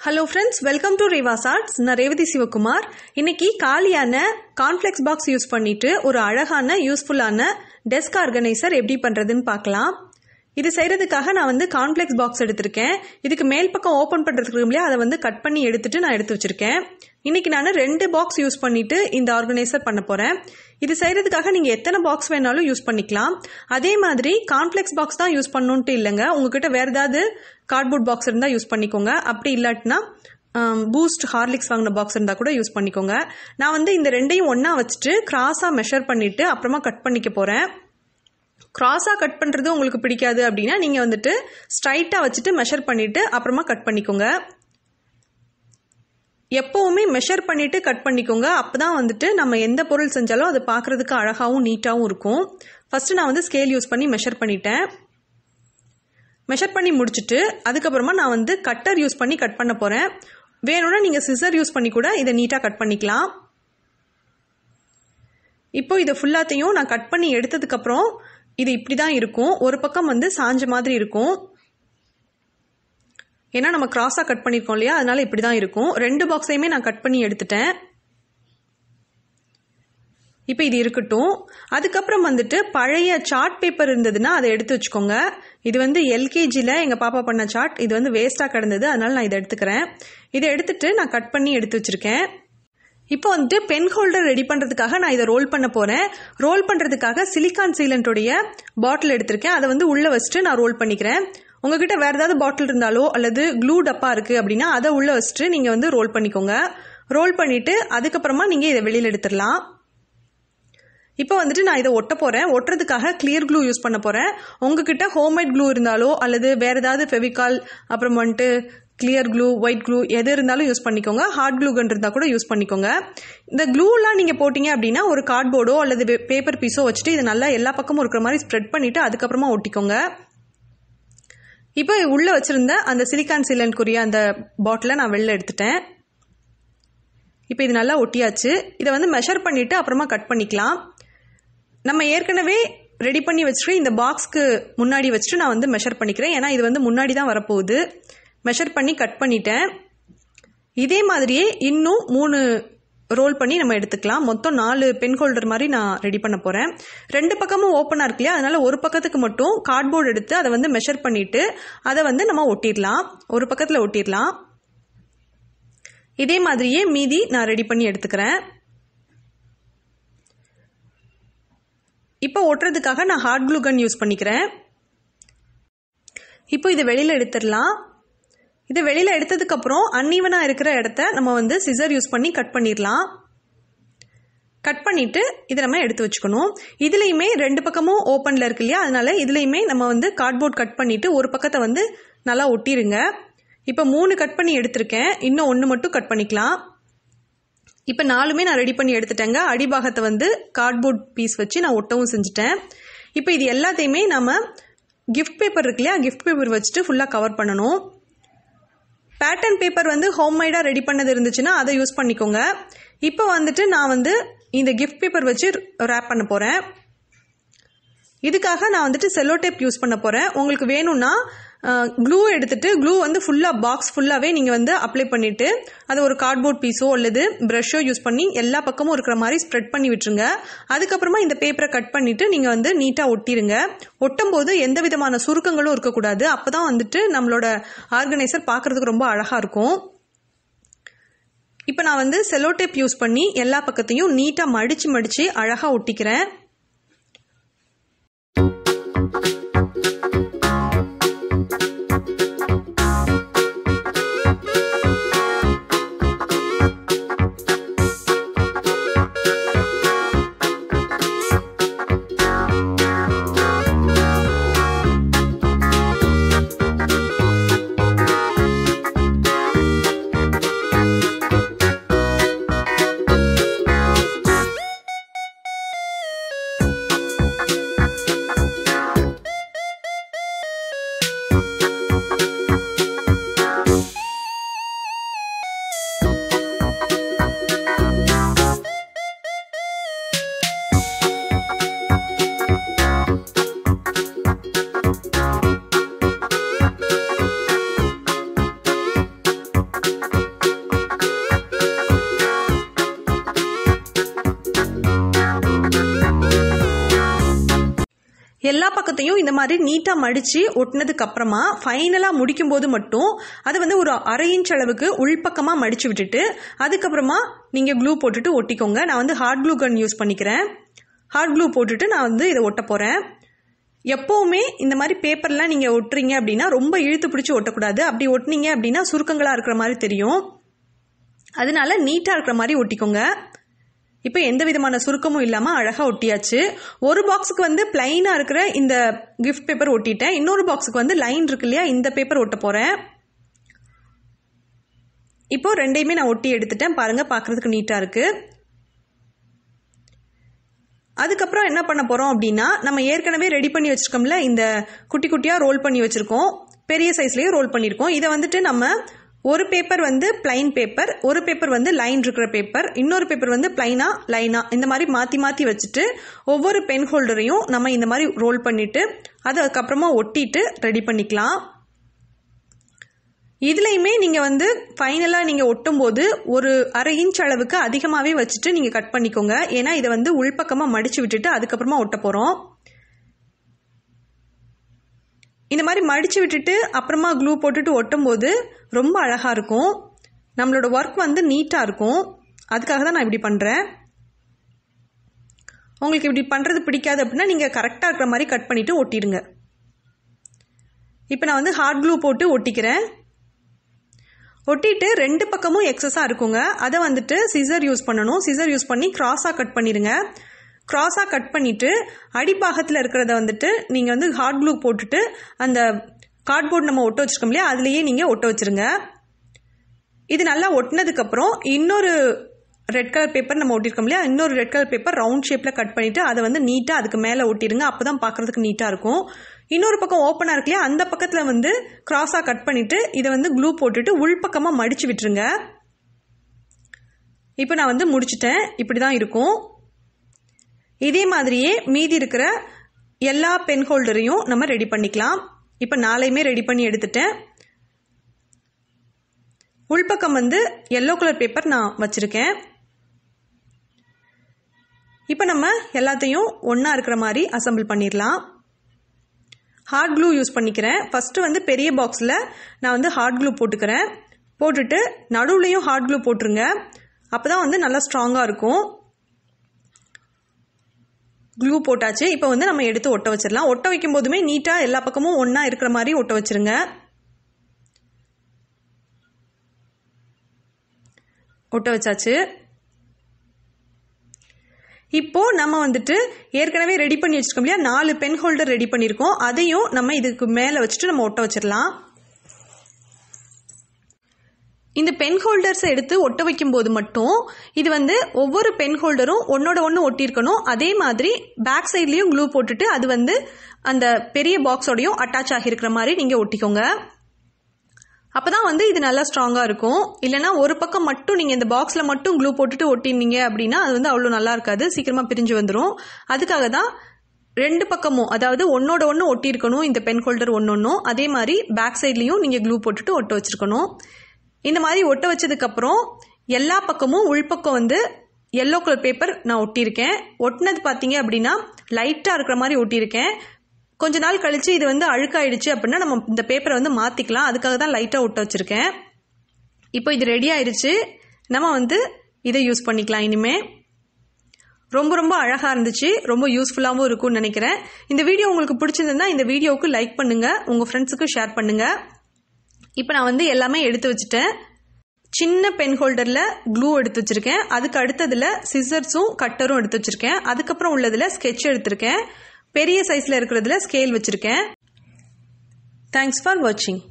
hello friends welcome to Reva's arts நான் ரேவதி சிவகுமார் இன்னைக்கு காலியான கான்ஃப்ளெக்ஸ் பாக்ஸ் யூஸ் பண்ணிட்டு ஒரு அழகான யூஸ்ஃபுல்லான டெஸ்க் ஆர்கனைசர் எப்படி பண்ணுறதுன்னு பார்க்கலாம் இது செய்கிறதுக்காக நான் வந்து கான்ஃப்ளெக்ஸ் பாக்ஸ் எடுத்திருக்கேன் இதுக்கு மேல் பக்கம் ஓப்பன் பண்ணுறதுக்கு இல்லையா அதை வந்து கட் பண்ணி எடுத்துட்டு நான் எடுத்து வச்சிருக்கேன் இன்னைக்கு நான் ரெண்டு பாக்ஸ் யூஸ் பண்ணிட்டு இந்த ஆர்கனைசர் பண்ண போகிறேன் இது செய்கிறதுக்காக நீங்கள் எத்தனை பாக்ஸ் வேணாலும் யூஸ் பண்ணிக்கலாம் அதே மாதிரி கான்ஃப்ளெக்ஸ் பாக்ஸ் தான் யூஸ் பண்ணணுன்ட்டு இல்லைங்க உங்ககிட்ட வேறு ஏதாவது கார்ட்போர்ட் பாக்ஸ் இருந்தால் யூஸ் பண்ணிக்கோங்க அப்படி இல்லாட்டினா பூஸ்ட் ஹார்லிக்ஸ் வாங்கின பாக்ஸ் இருந்தால் கூட யூஸ் பண்ணிக்கோங்க நான் வந்து இந்த ரெண்டையும் ஒன்றா வச்சுட்டு கிராஸாக மெஷர் பண்ணிவிட்டு அப்புறமா கட் பண்ணிக்க போகிறேன் கிராஸாக கட் பண்ணுறது உங்களுக்கு பிடிக்காது அப்படின்னா நீங்கள் வந்துட்டு ஸ்ட்ரைட்டாக வச்சுட்டு மெஷர் பண்ணிவிட்டு அப்புறமா கட் பண்ணிக்கோங்க எப்போவுமே மெஷர் பண்ணிவிட்டு கட் பண்ணிக்கோங்க அப்போ தான் வந்துட்டு நம்ம எந்த பொருள் செஞ்சாலும் அது பார்க்குறதுக்கு அழகாகவும் நீட்டாகவும் இருக்கும் ஃபஸ்ட்டு நான் வந்து ஸ்கேல் யூஸ் பண்ணி மெஷர் பண்ணிட்டேன் மெஷர் பண்ணி முடிச்சுட்டு அதுக்கப்புறமா நான் வந்து கட்டர் யூஸ் பண்ணி கட் பண்ண போகிறேன் வேணும்னா நீங்கள் சிசர் யூஸ் பண்ணி கூட இதை நீட்டாக கட் பண்ணிக்கலாம் இப்போ இதை ஃபுல்லாத்தையும் நான் கட் பண்ணி எடுத்ததுக்கப்புறம் இது இப்படி தான் இருக்கும் ஒரு பக்கம் வந்து சாஞ்ச மாதிரி இருக்கும் ஏன்னா நம்ம கிராஸாக கட் பண்ணியிருக்கோம் இல்லையா அதனால இப்படி தான் இருக்கும் ரெண்டு பாக்ஸையுமே நான் கட் பண்ணி எடுத்துட்டேன் இப்போ இது இருக்கட்டும் அதுக்கப்புறம் வந்துட்டு பழைய சார்ட் பேப்பர் இருந்ததுன்னா அதை எடுத்து வச்சுக்கோங்க இது வந்து எல்கேஜியில் எங்கள் பாப்பா பண்ண சார்ட் இது வந்து வேஸ்ட்டாக கிடந்தது அதனால நான் இதை எடுத்துக்கிறேன் இதை எடுத்துட்டு நான் கட் பண்ணி எடுத்து வச்சுருக்கேன் இப்போ வந்துட்டு பென் ஹோல்டர் ரெடி பண்ணுறதுக்காக நான் இதை ரோல் பண்ண போகிறேன் ரோல் பண்ணுறதுக்காக சிலிக்கான் சீலண்ட்டுடைய பாட்டில் எடுத்திருக்கேன் அதை வந்து உள்ளே வச்சுட்டு நான் ரோல் பண்ணிக்கிறேன் உங்ககிட்ட வேறு ஏதாவது பாட்டில் இருந்தாலோ அல்லது க்ளூ டப்பா இருக்குது அப்படின்னா அதை உள்ளே வச்சுட்டு நீங்கள் வந்து ரோல் பண்ணிக்கோங்க ரோல் பண்ணிவிட்டு அதுக்கப்புறமா நீங்கள் இதை வெளியில் எடுத்துடலாம் இப்போ வந்துட்டு நான் இதை ஒட்ட போகிறேன் ஒட்டுறதுக்காக கிளியர் க்ளூ யூஸ் பண்ண போகிறேன் உங்ககிட்ட ஹோம்மேட் க்ளூ இருந்தாலோ அல்லது வேறு ஏதாவது ஃபெவிகால் அப்புறம் வந்துட்டு கிளியர் க்ளூ ஒயிட் க்ளூ எது இருந்தாலும் யூஸ் பண்ணிக்கோங்க ஹார்ட் க்ளூ கன் இருந்தால் கூட யூஸ் பண்ணிக்கோங்க இந்த க்ளூலாம் நீங்கள் போட்டிங்க அப்படின்னா ஒரு கார்ட்போர்டோ அல்லது பேப்பர் பீஸோ வச்சுட்டு இது நல்லா எல்லா பக்கமும் இருக்கிற மாதிரி ஸ்ப்ரெட் பண்ணிவிட்டு அதுக்கப்புறமா ஒட்டிக்கோங்க இப்போ உள்ளே வச்சுருந்த அந்த சிலிக்கான் சிலனுக்குரிய அந்த பாட்டிலை நான் வெளில எடுத்துட்டேன் இப்போ இது நல்லா ஒட்டியாச்சு இதை வந்து மெஷர் பண்ணிவிட்டு அப்புறமா கட் பண்ணிக்கலாம் நம்ம ஏற்கனவே ரெடி பண்ணி வச்சுட்டு இந்த பாக்ஸ்க்கு முன்னாடி வச்சுட்டு நான் வந்து மெஷர் பண்ணிக்கிறேன் ஏன்னா இது வந்து முன்னாடி தான் வரப்போகுது மெஷர் பண்ணி கட் பண்ணிட்டேன் இதே மாதிரியே இன்னும் மூணு ரோல் பண்ணி நம்ம எடுத்துக்கலாம் மொத்தம் நாலு பென் ஹோல்டர் மாதிரி நான் ரெடி பண்ண போகிறேன் ரெண்டு பக்கமும் ஓப்பனாக இருக்கு இல்லையா அதனால் ஒரு பக்கத்துக்கு மட்டும் கார்ட்போர்டு எடுத்து அதை வந்து மெஷர் பண்ணிவிட்டு அதை வந்து நம்ம ஒட்டிடலாம் ஒரு பக்கத்தில் ஒட்டிடலாம் இதே மாதிரியே மீதி நான் ரெடி பண்ணி எடுத்துக்கிறேன் இப்போ ஒட்டுறதுக்காக நான் ஹார்ட் க்ளூ கன் யூஸ் பண்ணிக்கிறேன் இப்போ இதை வெளியில் எடுத்துடலாம் இதை வெளியில் எடுத்ததுக்கப்புறம் அன்ஈவனாக இருக்கிற இடத்த நம்ம வந்து சிசர் யூஸ் பண்ணி கட் பண்ணிடலாம் கட் பண்ணிவிட்டு இதை நம்ம எடுத்து வச்சுக்கணும் இதுலேயுமே ரெண்டு பக்கமும் ஓப்பனில் இருக்கு இல்லையா அதனால இதுலேயுமே நம்ம வந்து கார்ட்போர்ட் கட் பண்ணிவிட்டு ஒரு பக்கத்தை வந்து நல்லா ஒட்டிடுங்க இப்போ மூணு கட் பண்ணி எடுத்திருக்கேன் இன்னும் ஒன்று மட்டும் கட் பண்ணிக்கலாம் இப்போ நாலுமே நான் ரெடி பண்ணி எடுத்துட்டேங்க அடிபாகத்தை வந்து கார்ட்போர்ட் பீஸ் வச்சு நான் ஒட்டவும் செஞ்சுட்டேன் இப்போ இது எல்லாத்தையுமே நம்ம கிஃப்ட் பேப்பர் இருக்கு இல்லையா கிஃப்ட் பேப்பர் வச்சுட்டு ஃபுல்லாக கவர் பண்ணணும் பேட்டர்ன் பேப்பர் வந்து ஹோம்மேடாக ரெடி பண்ணது இருந்துச்சுன்னா அதை யூஸ் பண்ணிக்கோங்க இப்போ வந்துட்டு நான் வந்து இந்த கிஃப்ட் பேப்பர் வச்சு ரேப் பண்ண போகிறேன் இதுக்காக நான் வந்துட்டு செல்லோ டேப் யூஸ் பண்ண போகிறேன் உங்களுக்கு வேணும்னா க்ளூ எடுத்துட்டு க்ளூ வந்து ஃபுல்லாக பாக்ஸ் ஃபுல்லாகவே நீங்கள் வந்து அப்ளை பண்ணிவிட்டு அதை ஒரு கார்ட்போர்ட் பீஸோ அல்லது ப்ரஷோ யூஸ் பண்ணி எல்லா பக்கமும் இருக்கிற மாதிரி ஸ்ப்ரெட் பண்ணி விட்டுருங்க அதுக்கப்புறமா இந்த பேப்பரை கட் பண்ணிவிட்டு நீங்கள் வந்து நீட்டாக ஒட்டிடுங்க ஒட்டும் போது எந்த விதமான சுருக்கங்களும் இருக்கக்கூடாது அப்போ தான் வந்துட்டு நம்மளோட ஆர்கனைசர் பார்க்குறதுக்கு ரொம்ப அழகாக இருக்கும் இப்போ நான் வந்து செல்லோ டேப் யூஸ் பண்ணி எல்லா பக்கத்தையும் நீட்டாக மடித்து மடித்து அழகாக ஒட்டிக்கிறேன் பக்கத்தையும் இந்த மாதிரி நீட்டாக மடித்து ஒட்டினதுக்கு அப்புறமா ஃபைனலாக முடிக்கும் போது மட்டும் அதை வந்து ஒரு அரை இன்ச் அளவுக்கு உள்பக்கமாக மடித்து விட்டுட்டு அதுக்கப்புறமா நீங்கள் க்ளூ போட்டுட்டு ஒட்டிக்கோங்க நான் வந்து ஹார்ட் க்ளூ கன் யூஸ் பண்ணிக்கிறேன் ஹார்ட் க்ளூ போட்டுட்டு நான் வந்து இதை ஒட்ட போகிறேன் எப்போவுமே இந்த மாதிரி பேப்பர்லாம் நீங்கள் ஒட்டுறீங்க அப்படின்னா ரொம்ப இழுத்து பிடிச்சி ஒட்டக்கூடாது அப்படி ஒட்டினீங்க அப்படின்னா சுருக்கங்களாக இருக்கிற மாதிரி தெரியும் அதனால நீட்டாக இருக்கிற மாதிரி ஒட்டிக்கோங்க இப்போ எந்த விதமான சுருக்கமும் இல்லாமல் அழகாக ஒட்டியாச்சு ஒரு பாக்ஸுக்கு வந்து பிளைனாக இருக்கிற இந்த கிஃப்ட் பேப்பர் ஒட்டிட்டேன் இன்னொரு பாக்ஸுக்கு வந்து லைன் இருக்கு இல்லையா இந்த பேப்பர் ஒட்ட போகிறேன் இப்போ ரெண்டையுமே நான் ஒட்டி எடுத்துட்டேன் பாருங்கள் பார்க்குறதுக்கு நீட்டாக இருக்குது அதுக்கப்புறம் என்ன பண்ண போகிறோம் அப்படின்னா நம்ம ஏற்கனவே ரெடி பண்ணி வச்சுருக்கோம்ல இந்த குட்டி குட்டியாக ரோல் பண்ணி வச்சுருக்கோம் பெரிய சைஸ்லேயும் ரோல் பண்ணியிருக்கோம் இதை வந்துட்டு நம்ம ஒரு பேப்பர் வந்து பிளைன் பேப்பர் ஒரு பேப்பர் வந்து லைன் இருக்கிற பேப்பர் இன்னொரு பேப்பர் வந்து பிளைனா லைனா இந்த மாதிரி மாற்றி மாற்றி வச்சுட்டு ஒவ்வொரு பென் ஹோல்டரையும் நம்ம இந்த மாதிரி ரோல் பண்ணிட்டு அதுக்கப்புறமா ஒட்டிட்டு ரெடி பண்ணிக்கலாம் இதுலையுமே நீங்கள் வந்து ஃபைனலாக நீங்கள் ஒட்டும்போது ஒரு அரை இன்ச் அளவுக்கு அதிகமாகவே வச்சுட்டு நீங்கள் கட் பண்ணிக்கோங்க ஏன்னா இதை வந்து உள்பக்கமாக மடித்து விட்டுட்டு அதுக்கப்புறமா ஒட்ட போகிறோம் இந்த மாதிரி மடித்து விட்டுட்டு அப்புறமா க்ளூ போட்டுட்டு ஒட்டும்போது ரொம்ப அழகாக இருக்கும் நம்மளோட ஒர்க் வந்து நீட்டாக இருக்கும் அதுக்காக தான் நான் இப்படி பண்ணுறேன் உங்களுக்கு இப்படி பண்ணுறது பிடிக்காது அப்படின்னா நீங்கள் கரெக்டாக இருக்கிற மாதிரி கட் பண்ணிவிட்டு ஒட்டிடுங்க இப்போ நான் வந்து ஹார்ட் க்ளூ போட்டு ஒட்டிக்கிறேன் ஒட்டிட்டு ரெண்டு பக்கமும் எக்ஸஸாக இருக்குங்க அதை வந்துட்டு சிசர் யூஸ் பண்ணணும் சிசர் யூஸ் பண்ணி கிராஸாக கட் பண்ணிடுங்க கிராஸாக கட் பண்ணிவிட்டு அடிப்பாகத்தில் இருக்கிறத வந்துட்டு நீங்கள் வந்து ஹார்ட் க்ளூ போட்டுட்டு அந்த கார்ட்போர்ட் நம்ம ஒட்ட வச்சுருக்கோம் இல்லையா அதுலேயே நீங்கள் ஒட்ட வச்சுருங்க இது நல்லா ஒட்டினதுக்கப்புறம் இன்னொரு ரெட் கலர் பேப்பர் நம்ம ஒட்டியிருக்கோம் இல்லையா இன்னொரு ரெட் கலர் பேப்பர் ரவுண்ட் ஷேப்பில் கட் பண்ணிவிட்டு அதை வந்து நீட்டாக அதுக்கு மேலே ஒட்டிடுங்க அப்போ தான் பார்க்குறதுக்கு நீட்டாக இருக்கும் இன்னொரு பக்கம் ஓப்பனாக இருக்கு இல்லையா அந்த பக்கத்தில் வந்து கிராஸாக கட் பண்ணிவிட்டு இதை வந்து க்ளூ போட்டுட்டு உள்பக்கமாக மடித்து விட்டுருங்க இப்போ நான் வந்து முடிச்சிட்டேன் இப்படி தான் இருக்கும் இதே மாதிரியே மீதி இருக்கிற எல்லா பென் ஹோல்டரையும் நம்ம ரெடி பண்ணிக்கலாம் இப்போ நாளையுமே ரெடி பண்ணி எடுத்துட்டேன் உள்பக்கம் வந்து எல்லோ கலர் பேப்பர் நான் வச்சுருக்கேன் இப்போ நம்ம எல்லாத்தையும் ஒன்றா இருக்கிற மாதிரி அசம்பிள் பண்ணிடலாம் ஹார்ட் க்ளூ யூஸ் பண்ணிக்கிறேன் ஃபஸ்ட்டு வந்து பெரிய பாக்ஸில் நான் வந்து ஹார்ட் க்ளூ போட்டுக்கிறேன் போட்டுட்டு நடுவுலையும் ஹார்ட் க்ளூ போட்டுருங்க அப்போ தான் வந்து நல்லா ஸ்ட்ராங்காக இருக்கும் க்ளூ போட்டாச்சு இப்போ வந்து நம்ம எடுத்து ஒட்ட வச்சிடலாம் ஒட்ட வைக்கும் போதுமே நீட்டாக எல்லா பக்கமும் ஒன்றா இருக்கிற மாதிரி ஒட்ட வச்சிருங்க ஒட்ட வச்சாச்சு இப்போ நம்ம வந்துட்டு ஏற்கனவே ரெடி பண்ணி வச்சிருக்கோம் இல்லையா நாலு பென் ஹோல்டர் ரெடி பண்ணியிருக்கோம் அதையும் நம்ம இதுக்கு மேலே வச்சுட்டு நம்ம ஒட்ட வச்சிடலாம் இந்த பென் ஹோல்டர்ஸை எடுத்து ஒட்ட வைக்கும் போது மட்டும் இது வந்து ஒவ்வொரு பென் ஹோல்டரும் ஒன்னோட ஒன்று ஒட்டியிருக்கணும் அதே மாதிரி பேக் சைட்லேயும் க்ளூ போட்டுட்டு அது வந்து அந்த பெரிய பாக்ஸோடையும் அட்டாச் ஆகியிருக்கிற மாதிரி நீங்கள் ஒட்டிக்கோங்க அப்போ தான் வந்து இது நல்லா ஸ்ட்ராங்காக இருக்கும் இல்லைனா ஒரு பக்கம் மட்டும் நீங்கள் இந்த பாக்ஸில் மட்டும் க்ளூ போட்டுட்டு ஒட்டினீங்க அப்படின்னா அது வந்து அவ்வளோ நல்லா இருக்காது சீக்கிரமாக பிரிஞ்சு வந்துடும் அதுக்காக தான் ரெண்டு பக்கமும் அதாவது ஒன்னோட ஒன்று ஒட்டியிருக்கணும் இந்த பென் ஹோல்டர் ஒன்று ஒன்றும் அதே மாதிரி பேக் சைட்லேயும் நீங்கள் க்ளூ போட்டுட்டு ஒட்ட வச்சுருக்கணும் இந்த மாதிரி ஒட்ட வச்சதுக்கப்புறம் எல்லா பக்கமும் உள்பக்கம் வந்து எல்லோ கலர் பேப்பர் நான் ஒட்டியிருக்கேன் ஒட்டினது பார்த்தீங்க அப்படின்னா லைட்டாக இருக்கிற மாதிரி ஒட்டியிருக்கேன் கொஞ்ச நாள் கழித்து இது வந்து அழுக்காயிடுச்சு அப்படின்னா நம்ம இந்த பேப்பரை வந்து மாற்றிக்கலாம் அதுக்காக தான் லைட்டாக ஒட்ட வச்சுருக்கேன் இப்போ இது ரெடி ஆயிடுச்சு நம்ம வந்து இதை யூஸ் பண்ணிக்கலாம் இனிமே ரொம்ப ரொம்ப அழகாக இருந்துச்சு ரொம்ப யூஸ்ஃபுல்லாகவும் இருக்கும்னு நினைக்கிறேன் இந்த வீடியோ உங்களுக்கு பிடிச்சிருந்தா இந்த வீடியோவுக்கு லைக் பண்ணுங்கள் உங்கள் ஃப்ரெண்ட்ஸுக்கு ஷேர் பண்ணுங்கள் இப்போ நான் வந்து எல்லாமே எடுத்து வச்சுட்டேன் சின்ன பென் ஹோல்டரில் க்ளூ எடுத்து வச்சுருக்கேன் அதுக்கு அடுத்ததில் சிசர்ஸும் கட்டரும் எடுத்து வச்சுருக்கேன் அதுக்கப்புறம் உள்ளதில் ஸ்கெட்ச் எடுத்திருக்கேன் பெரிய சைஸில் இருக்கிறதுல ஸ்கேல் வச்சுருக்கேன் தேங்க்ஸ் ஃபார் வாட்சிங்